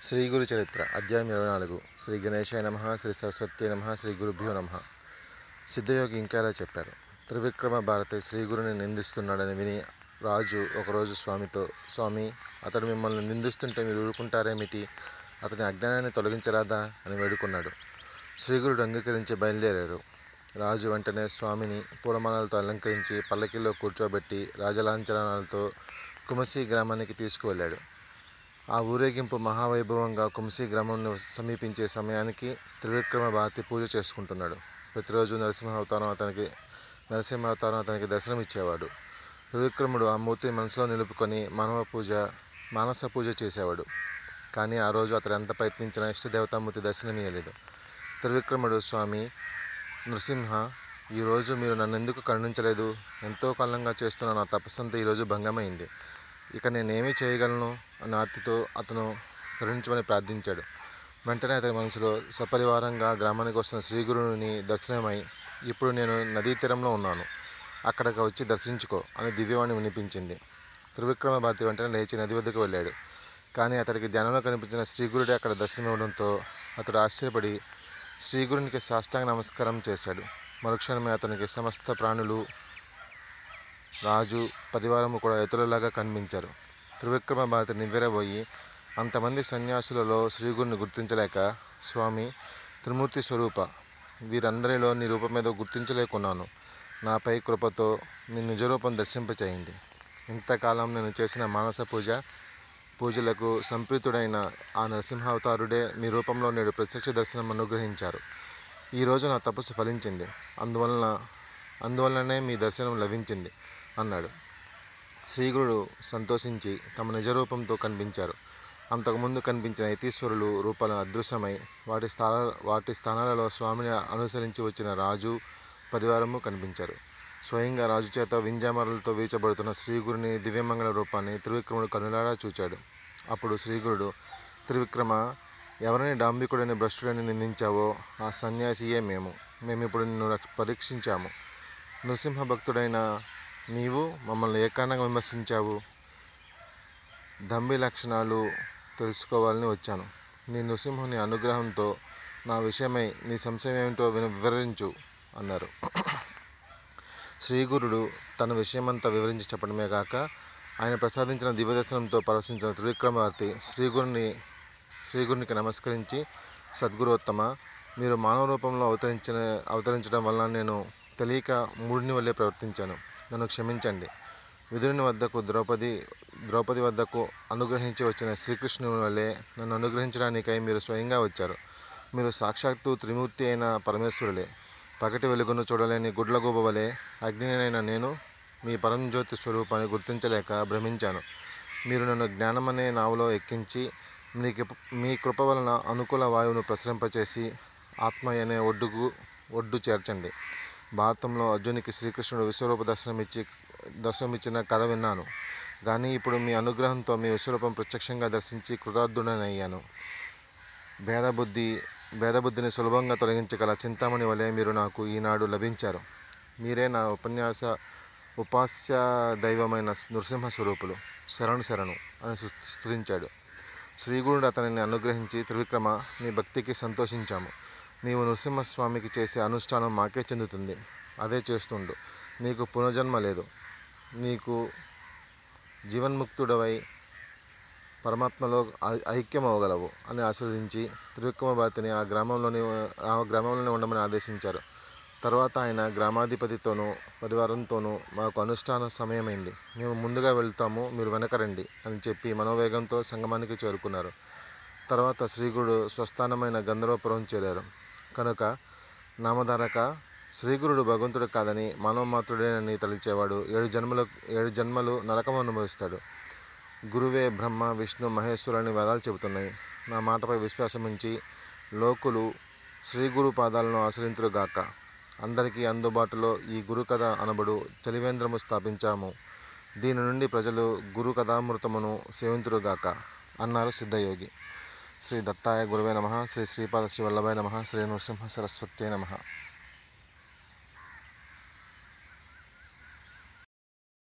శ్రీ గురు చరిత్ర అధ్యాయం ఇరవై నాలుగు శ్రీ గణేశాయ నమ శ్రీ సరస్వతి నమ శ్రీ గురుభ్యో నమ సిద్ధయోగి ఇంకా ఇలా చెప్పారు త్రివిక్రమ భారతి శ్రీ గురుని నిందిస్తున్నాడని విని రాజు ఒకరోజు స్వామితో స్వామి అతడు మిమ్మల్ని నిందిస్తుంటే మీరు ఊరుకుంటారేమిటి అతని అజ్ఞానాన్ని తొలగించరాదా అని వేడుకున్నాడు శ్రీగురుడు అంగీకరించి బయలుదేరారు రాజు వెంటనే స్వామిని పూలమాలలతో అలంకరించి పల్లకిలో కూర్చోబెట్టి రాజలాంఛనాలతో కుమసి గ్రామానికి తీసుకువెళ్ళాడు ఆ ఊరేగింపు మహావైభవంగా కుమసి గ్రామంను సమీపించే సమయానికి త్రివిక్రమ భారతి పూజ చేసుకుంటున్నాడు ప్రతిరోజు నరసింహ అవతారం అతనికి నరసింహ అవతారం అతనికి దర్శనం ఇచ్చేవాడు త్రివిక్రముడు ఆ మూర్తిని మనసులో నిలుపుకొని మానవ పూజ మానస పూజ చేసేవాడు కానీ ఆ రోజు అతడు ఎంత ప్రయత్నించినా ఇష్టదేవతామూర్తి దర్శనమియ్యలేదు త్రివిక్రముడు స్వామి నృసింహ ఈరోజు మీరు నన్ను ఎందుకు కరుణించలేదు ఎంతో కాలంగా చేస్తున్న నా తపస్సంతా ఈరోజు భంగమైంది ఇక నేనేమీ చేయగలను అన్న ఆర్తితో అతను కరుణించమని ప్రార్థించాడు వెంటనే అతని మనసులో సపరివారంగా గ్రామానికి వస్తున్న శ్రీగురుని దర్శనమై ఇప్పుడు నేను నదీ తీరంలో ఉన్నాను అక్కడికి వచ్చి దర్శించుకో అని దివ్యవాణి వినిపించింది త్రివిక్రమ భారతి వెంటనే లేచి నది వద్దకు వెళ్ళాడు కానీ అతడికి ధ్యానంలో కనిపించిన శ్రీగురుడే అక్కడ దర్శనం ఇవ్వడంతో అతడు ఆశ్చర్యపడి శ్రీగురునికి సాష్టాంగ నమస్కారం చేశాడు మరుక్షణమే అతనికి సమస్త ప్రాణులు రాజు పరివారము కూడా ఇతరులాగా కనిపించారు త్రివిక్రమ భారతి నివ్వెరబోయి అంతమంది సన్యాసులలో శ్రీగురిని గుర్తించలేక స్వామి త్రిమూర్తి స్వరూప వీరందరిలో నీ రూపమేదో గుర్తించలేకున్నాను నాపై కృపతో మీ నిజరూపం దర్శింపచేయండి ఇంతకాలం నేను చేసిన మానస పూజ పూజలకు సంప్రీతుడైన ఆ నరసింహావతారుడే మీ రూపంలో నేడు ప్రత్యక్ష దర్శనం అనుగ్రహించారు ఈరోజు నా తపస్సు ఫలించింది అందువలన అందువలననే మీ దర్శనం లభించింది అన్నాడు శ్రీగురుడు సంతోషించి తమ నిజరూపంతో కనిపించారు అంతకుముందు కనిపించిన యతీశ్వరులు రూపాలు అదృశ్యమై వాటి స్థాన వాటి స్థానాలలో స్వామిని అనుసరించి వచ్చిన రాజు పరివారము కనిపించారు స్వయంగా రాజు చేత వింజామరలతో వీచబడుతున్న శ్రీగురుని దివ్యమంగళ రూపాన్ని త్రివిక్రముడు కనులారా చూచాడు అప్పుడు శ్రీగురుడు త్రివిక్రమ ఎవరిని డాంబికుడని భ్రష్టుడని నిందించావో ఆ సన్యాసియే మేము మేము ఇప్పుడు నిన్ను రక్ష- పరీక్షించాము నృసింహ భక్తుడైన నీవు మమ్మల్ని ఏ కారణంగా విమర్శించావు దంబి లక్షణాలు తెలుసుకోవాలని వచ్చాను నీ నృసింహుని అనుగ్రహంతో నా విషయమై నీ సంశయం ఏమిటో విన- వివరించు అన్నారు శ్రీగురుడు తన విషయమంతా వివరించి చెప్పడమే కాక ఆయన ప్రసాదించిన దివ్యదర్శనంతో పరవశించిన త్రివిక్రమవర్తి శ్రీగురుని శ్రీగురునికి నమస్కరించి సద్గురోత్తమ మీరు మానవ రూపంలో అవతరించిన అవతరించడం వల్ల నేను తెలియక మూడిని వల్లే ప్రవర్తించాను నన్ను క్షమించండి విదురుని వద్దకు ద్రౌపది ద్రౌపది వద్దకు అనుగ్రహించి వచ్చిన శ్రీకృష్ణుని వల్లే నన్ను అనుగ్రహించడానికై మీరు స్వయంగా వచ్చారు మీరు సాక్షాత్తు త్రిమూర్తి అయిన పరమేశ్వరులే పగటి వెలుగును చూడలేని గుడ్లగూబ వలె అగ్నినైన నేను మీ పరంజ్యోతి స్వరూపాన్ని గుర్తించలేక భ్రమించాను మీరు నన్ను జ్ఞానమనే నావలో ఎక్కించి మీకు మీ కృప వలన అనుకూల వాయువును ప్రసరింపచేసి ఆత్మ అనే ఒడ్డుకు ఒడ్డు చేర్చండి భారతంలో అర్జునికి శ్రీకృష్ణుడు విశ్వరూప దర్శనమిచ్చి దర్శనమిచ్చిన కథ విన్నాను కానీ ఇప్పుడు మీ అనుగ్రహంతో మీ విశ్వరూపం ప్రత్యక్షంగా దర్శించి కృతార్థుడనయ్యాను భేదబుద్ధి భేదబుద్ధిని సులభంగా తొలగించగల చింతామణి వలె మీరు నాకు ఈనాడు లభించారు మీరే నా ఉపన్యాస ఉపాస్య దైవమైన నృసింహ స్వరూపులు శరణు శరణు అని సు- స్తుతించాడు శ్రీగురుడు అతనిని అనుగ్రహించి త్రివిక్రమ నీ భక్తికి సంతోషించాము నీవు నృసింహస్వామికి చేసే అనుష్ఠానం మాకే చెందుతుంది అదే చేస్తుండు నీకు పునర్జన్మ లేదు నీకు జీవన్ముక్తుడవై పరమాత్మలో ఐ- ఐక్యమవగలవు అని ఆశీర్వదించి త్రివిక్రమ భారతిని ఆ గ్రామంలోని ఆ గ్రామంలోనే ఉండమని ఆదేశించారు తర్వాత ఆయన గ్రామాధిపతితోనూ పరివారంతోనూ మాకు అనుష్ఠాన సమయమైంది మేము ముందుగా వెళ్తాము మీరు వెనకరండి అని చెప్పి మనోవేగంతో సంగమానికి చేరుకున్నారు తర్వాత శ్రీగురుడు స్వస్థానమైన గంధర్వపురం చేరారు కనుక నామధారక శ్రీగురుడు భగవంతుడు కాదని మానవ మాతృడేనని తలిచేవాడు ఏడు జన్మలు ఏడు జన్మలు నరకం అనుభవిస్తాడు గురువే బ్రహ్మ విష్ణు మహేశ్వరుని వేదాలు చెబుతున్నాయి నా మాటపై విశ్వాసం ఉంచి లోకులు శ్రీ గురు పాదాలను ఆశ్రయింతురుగాక అందరికీ అందుబాటులో ఈ గురు కథ అనబడు చలివేంద్రము స్థాపించాము దీని నుండి ప్రజలు గురు కథామృతమును సేవింతురుగాక అన్నారు సిద్ధయోగి శ్రీ దత్తాయ గురువే నమ శ్రీ శ్రీపాద శ్రీ వల్లభాయ నమ శ్రీ నృసింహ సరస్వత్యే నమ